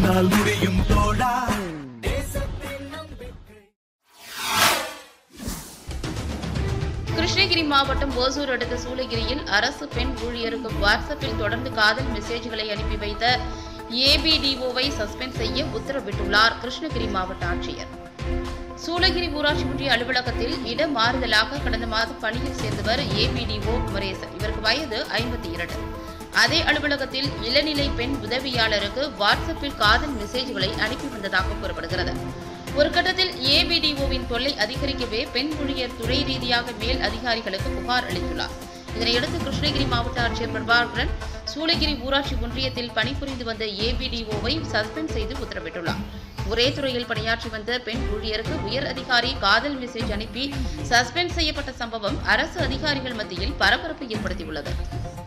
உன்னால் முடியும் தோழா கிருஷ்ணகிரி மாவட்டம் ஓசூர் அடுத்த சூளகிரியில் அரசு பெண் ஊழியருக்கு வாட்ஸ்அப்பில் தொடர்ந்து காதல் மெசேஜ்களை அனுப்பி வைத்த ஏபிடிஓவை சஸ்பெண்ட் செய்ய உத்தரவிட்டுள்ளார் கிருஷ்ணகிரி மாவட்ட ஆட்சியர் சூளகிரி ஊராட்சி ஒன்றிய அலுவலகத்தில் இடம் மாறுதலாக கடந்த மாதம் பணியில் சேர்ந்தவர் ஏபிடிஓ குமரேசன் இவருக்கு வயது ஐம்பத்தி இரண்டு அதே அலுவலகத்தில் இளநிலை பெண் உதவியாளருக்கு வாட்ஸ்அப்பில் காதல் மெசேஜ்களை அனுப்பி வந்ததாக கூறப்படுகிறது ஒரு கட்டத்தில் ஏபிடிஓவின் தொல்லை அதிகரிக்கவே பெண் ஊழியர் துறை ரீதியாக மேல் அதிகாரிகளுக்கு புகார் அளித்துள்ளார் இதனையடுத்து கிருஷ்ணகிரி மாவட்ட ஆட்சியர் பிரபாகரன் சூளகிரி ஊராட்சி ஒன்றியத்தில் பணிபுரிந்து வந்த ஏபிடிஓவை சஸ்பெண்ட் செய்து உத்தரவிட்டுள்ளார் ஒரே துறையில் பணியாற்றி வந்த பெண் ஊழியருக்கு உயர் அதிகாரி காதல் மெசேஜ் அனுப்பி சஸ்பெண்ட் செய்யப்பட்ட சம்பவம் அரசு அதிகாரிகள் மத்தியில் பரபரப்பை ஏற்படுத்தியுள்ளது